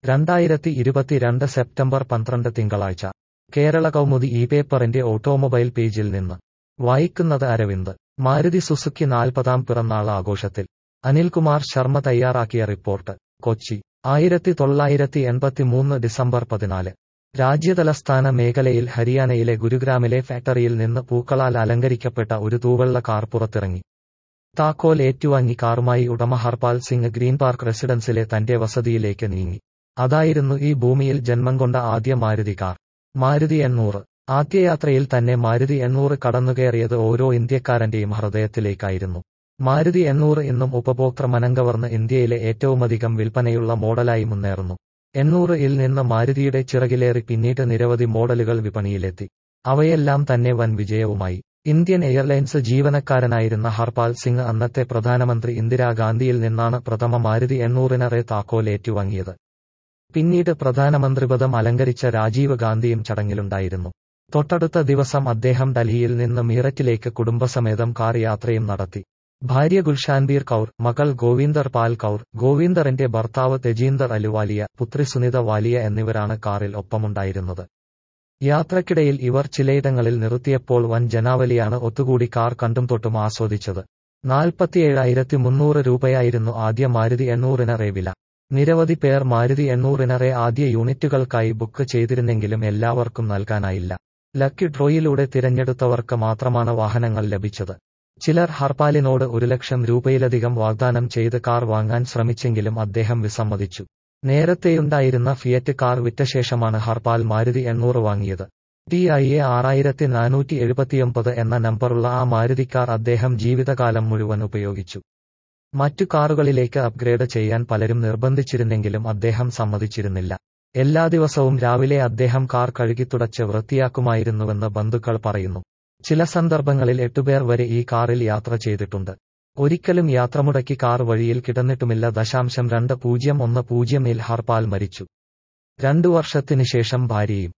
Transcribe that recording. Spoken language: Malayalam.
രണ്ടായിരത്തി ഇരുപത്തിരണ്ട് സെപ്റ്റംബർ പന്ത്രണ്ട് തിങ്കളാഴ്ച കേരള കൗമുദി ഈ പേപ്പറിന്റെ ഓട്ടോമൊബൈൽ പേജിൽ നിന്ന് വായിക്കുന്നത് അരവിന്ദ് മാരുതി സുസുക്കി നാൽപ്പതാം പിറന്നാൾ ആഘോഷത്തിൽ അനിൽകുമാർ ശർമ്മ തയ്യാറാക്കിയ റിപ്പോർട്ട് കൊച്ചി ആയിരത്തി തൊള്ളായിരത്തി എൺപത്തിമൂന്ന് ഡിസംബർ പതിനാല് രാജ്യതലസ്ഥാന മേഖലയിൽ ഹരിയാനയിലെ ഗുരുഗ്രാമിലെ ഫാക്ടറിയിൽ നിന്ന് പൂക്കളാൽ അലങ്കരിക്കപ്പെട്ട ഒരു തൂവെള്ള കാർ പുറത്തിറങ്ങി താക്കോൽ ഏറ്റുവാങ്ങി കാറുമായി ഉടമ ഹർപാൽ സിംഗ് ഗ്രീൻ പാർക്ക് റെസിഡൻസിലെ തന്റെ വസതിയിലേക്ക് നീങ്ങി അതായിരുന്നു ഈ ഭൂമിയിൽ ജന്മം കൊണ്ട ആദ്യ മാരുതി കാർ മാരുതി എണ്ണൂറ് ആദ്യയാത്രയിൽ തന്നെ മാരുതി എണ്ണൂറ് കടന്നുകയറിയത് ഓരോ ഇന്ത്യക്കാരന്റെയും ഹൃദയത്തിലേക്കായിരുന്നു മാരുതി എണ്ണൂറ് ഇന്നും ഉപഭോക്തൃ മനംകവർന്ന് ഇന്ത്യയിലെ ഏറ്റവുമധികം വിൽപ്പനയുള്ള മോഡലായി മുന്നേറുന്നു എണ്ണൂറ് ഇൽ നിന്ന് മാരുതിയുടെ ചിറകിലേറി പിന്നീട് നിരവധി മോഡലുകൾ വിപണിയിലെത്തി അവയെല്ലാം തന്നെ വൻ വിജയവുമായി ഇന്ത്യൻ എയർലൈൻസ് ജീവനക്കാരനായിരുന്ന ഹർപാൽ സിംഗ് അന്നത്തെ പ്രധാനമന്ത്രി ഇന്ദിരാഗാന്ധിയിൽ നിന്നാണ് പ്രഥമ മാരുതി എണ്ണൂറിനറെ താക്കോൽ ഏറ്റുവാങ്ങിയത് പിന്നീട് പ്രധാനമന്ത്രിപദം അലങ്കരിച്ച രാജീവ് ഗാന്ധിയും ചടങ്ങിലുണ്ടായിരുന്നു തൊട്ടടുത്ത ദിവസം അദ്ദേഹം ഡൽഹിയിൽ നിന്ന് മീററ്റിലേക്ക് കുടുംബസമേതം കാർ യാത്രയും നടത്തി ഭാര്യ ഗുൽഷാൻബീർ കൌർ മകൾ ഗോവിന്ദർ പാൽ കൌർ ഗോവിന്ദറിന്റെ ഭർത്താവ് തെജീന്ദർ അലുവാലിയ പുത്രി സുനിത വാലിയ എന്നിവരാണ് കാറിൽ ഒപ്പമുണ്ടായിരുന്നത് യാത്രക്കിടയിൽ ഇവർ ചിലയിടങ്ങളിൽ നിർത്തിയപ്പോൾ വൻ ജനാവലിയാണ് ഒത്തുകൂടി കാർ കണ്ടും തൊട്ടും ആസ്വദിച്ചത് നാൽപ്പത്തിയേഴായിരത്തി മുന്നൂറ് രൂപയായിരുന്നു ആദ്യ മാരുതി എണ്ണൂറിനറെ വില നിരവധി പേർ മാരുതി എണ്ണൂറിനറെ ആദ്യ യൂണിറ്റുകൾക്കായി ബുക്ക് ചെയ്തിരുന്നെങ്കിലും എല്ലാവർക്കും നൽകാനായില്ല ലക്കി ഡ്രോയിലൂടെ തിരഞ്ഞെടുത്തവർക്ക് മാത്രമാണ് വാഹനങ്ങൾ ലഭിച്ചത് ചിലർ ഹർപാലിനോട് ഒരു ലക്ഷം രൂപയിലധികം വാഗ്ദാനം ചെയ്ത് കാർ വാങ്ങാൻ ശ്രമിച്ചെങ്കിലും അദ്ദേഹം വിസമ്മതിച്ചു നേരത്തെയുണ്ടായിരുന്ന ഫിയറ്റ് കാർ വിറ്റ ശേഷമാണ് ഹർപാൽ മാരുതി എണ്ണൂറ് വാങ്ങിയത് ടി ഐ എ ആറായിരത്തി നാനൂറ്റി എഴുപത്തിയൊമ്പത് എന്ന നമ്പറുള്ള ആ മാരുതി കാർ അദ്ദേഹം ജീവിതകാലം മുഴുവൻ ഉപയോഗിച്ചു മറ്റു കാറുകളിലേക്ക് അപ്ഗ്രേഡ് ചെയ്യാൻ പലരും നിർബന്ധിച്ചിരുന്നെങ്കിലും അദ്ദേഹം സമ്മതിച്ചിരുന്നില്ല എല്ലാ ദിവസവും രാവിലെ അദ്ദേഹം കാർ കഴുകിത്തുടച്ച് വൃത്തിയാക്കുമായിരുന്നുവെന്ന് ബന്ധുക്കൾ പറയുന്നു ചില സന്ദർഭങ്ങളിൽ എട്ടുപേർ വരെ ഈ കാറിൽ യാത്ര ചെയ്തിട്ടുണ്ട് ഒരിക്കലും യാത്രമുടക്കി കാർ വഴിയിൽ കിടന്നിട്ടുമില്ല ദശാംശം രണ്ട് പൂജ്യം ഒന്ന് പൂജ്യം ഇൽ ഹർപാൽ മരിച്ചു രണ്ടു വർഷത്തിനു ശേഷം ഭാര്യയും